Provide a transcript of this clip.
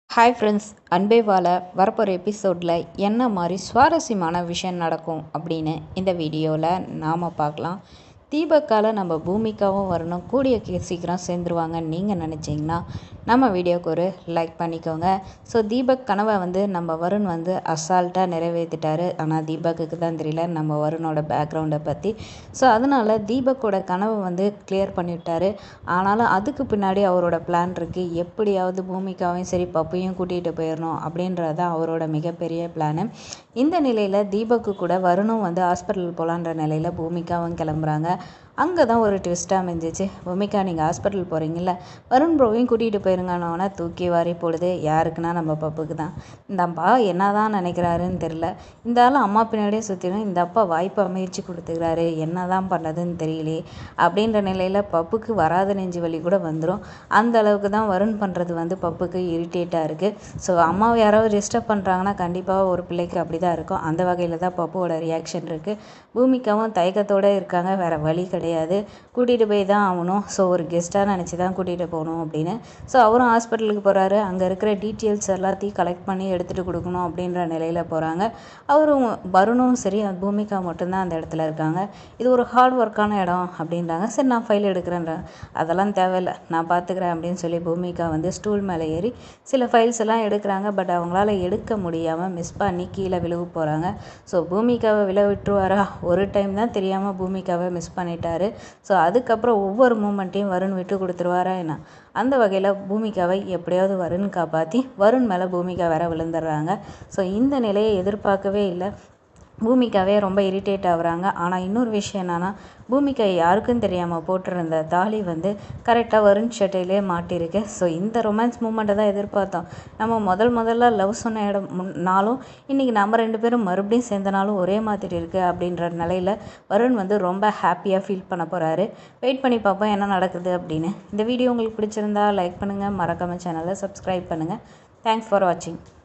hi friends அன்பே வாழ வரப்போகிற எபிசோடில் என்ன மாதிரி சுவாரஸ்யமான விஷயம் நடக்கும் அப்படின்னு இந்த வீடியோவில் நாம் பார்க்கலாம் தீபக்கால நம்ம பூமிக்காவும் வரணும் கூடிய கீ- சீக்கிரம் சேர்ந்துருவாங்கன்னு நீங்கள் நினச்சிங்கன்னா நம்ம வீடியோக்கு ஒரு லைக் பண்ணிக்கோங்க ஸோ தீபக் கனவை வந்து நம்ம வருண் வந்து அசால்ட்டாக நிறைவேற்றிட்டாரு ஆனால் தீபக்குக்கு தான் தெரியல நம்ம வருணோட பேக்ரவுண்டை பற்றி ஸோ அதனால் தீபக்கோட கனவை வந்து கிளியர் பண்ணிவிட்டாரு ஆனாலும் அதுக்கு பின்னாடி அவரோட பிளான் இருக்குது எப்படியாவது பூமிக்காவையும் சரி பப்பையும் கூட்டிகிட்டு போயிடணும் அப்படின்றது தான் அவரோட மிகப்பெரிய பிளானு இந்த நிலையில் தீபக்கு கூட வருணும் வந்து ஹாஸ்பிட்டல் போகலான்ற நிலையில் பூமிக்காவும் கிளம்புறாங்க அங்கே தான் ஒரு ட்விஸ்ட்டாக அமைஞ்சிச்சு பூமிகா நீங்கள் ஹாஸ்பிட்டல் போகிறீங்கல்ல வருண் ப்ரோவையும் கூட்டிகிட்டு போயிருங்கன்னொன்னே தூக்கி வாரி போடுது யாருக்குன்னா நம்ம பப்புக்கு தான் இந்த அப்பா என்ன தான் நினைக்கிறாருன்னு தெரில இந்த ஆள் அம்மா பின்னாடியே சுற்றிடும் இந்த அப்பா வாய்ப்பு அமைச்சு கொடுத்துக்கிறாரு என்ன தான் பண்ணுறதுன்னு தெரியலையே அப்படின்ற நிலையில் பப்புக்கு வராத நெஞ்சு வலி கூட வந்துடும் அந்த அளவுக்கு தான் வருண் பண்ணுறது வந்து பப்புக்கு இரிட்டேட்டாக இருக்குது ஸோ அம்மாவை யாராவது டிஸ்டர்ப் பண்ணுறாங்கன்னா கண்டிப்பாக ஒரு பிள்ளைக்கு அப்படி தான் இருக்கும் அந்த வகையில் தான் பப்புவோட ரியாக்ஷன் இருக்குது பூமிக்காவும் தயக்கத்தோடு இருக்காங்க வேறு வழி கிடையாது கூட்டிகிட்டு போய் தான் ஆகணும் ஸோ ஒரு கெஸ்ட்டாக நினச்சி தான் கூட்டிகிட்டு போகணும் அப்படின்னு ஸோ அவரும் ஹாஸ்பிட்டலுக்கு போகிறாரு அங்கே இருக்கிற டீட்டெயில்ஸ் எல்லாத்தையும் கலெக்ட் பண்ணி எடுத்துகிட்டு கொடுக்கணும் அப்படின்ற நிலையில் போகிறாங்க அவரும் வருணும் சரி பூமிகா மட்டும்தான் அந்த இடத்துல இருக்காங்க இது ஒரு ஹார்ட் ஒர்க்கான இடம் அப்படின்றாங்க சரி நான் ஃபைல் எடுக்கிறேன்றாங்க அதெல்லாம் தேவையில்லை நான் பார்த்துக்கிறேன் அப்படின்னு சொல்லி பூமிகா வந்து ஸ்டூல் மேலே ஏறி சில ஃபைல்ஸ் எல்லாம் எடுக்கிறாங்க பட் அவங்களால எடுக்க முடியாமல் மிஸ் பண்ணி கீழே விழுவு போகிறாங்க ஸோ பூமிகாவை விழ விட்டுருவாரா ஒரு டைம் தான் தெரியாமல் பூமிகாவை மிஸ் பண்ணிட்டாரு ஸோ அதுக்கப்புறம் ஒவ்வொரு மூமெண்ட்டையும் வருண் விட்டு கொடுத்துருவாரா என்ன அந்த வகையில் பூமிகாவை எப்படியாவது வருண் காப்பாற்றி வருண் மேலே பூமிகா வேற விழுந்துடுறாங்க ஸோ இந்த நிலையை எதிர்பார்க்கவே இல்லை பூமிகாவே ரொம்ப இரிட்டேட் ஆகுறாங்க ஆனால் இன்னொரு விஷயம் என்னன்னா பூமிகா யாருக்கும் தெரியாமல் போட்டிருந்த தாலி வந்து கரெக்டாக வருண் ஷர்ட்டிலே மாட்டியிருக்கு ஸோ இந்த ரொமான்ஸ் மூமெண்ட்டை தான் எதிர்பார்த்தோம் நம்ம முதல் முதல்ல லவ் சொன்ன இடம் முன் நாளும் இன்றைக்கி நம்ம ரெண்டு பேரும் மறுபடியும் சேர்ந்த நாளும் ஒரே மாதிரி இருக்குது அப்படின்ற நிலையில் வருண் வந்து ரொம்ப ஹாப்பியாக ஃபீல் பண்ண போகிறாரு வெயிட் பண்ணி பார்ப்போம் என்ன நடக்குது அப்படின்னு இந்த வீடியோ உங்களுக்கு பிடிச்சிருந்தா லைக் பண்ணுங்கள் மறக்காமல் சேனலை சப்ஸ்கிரைப் பண்ணுங்கள் தேங்க்ஸ் ஃபார் வாட்சிங்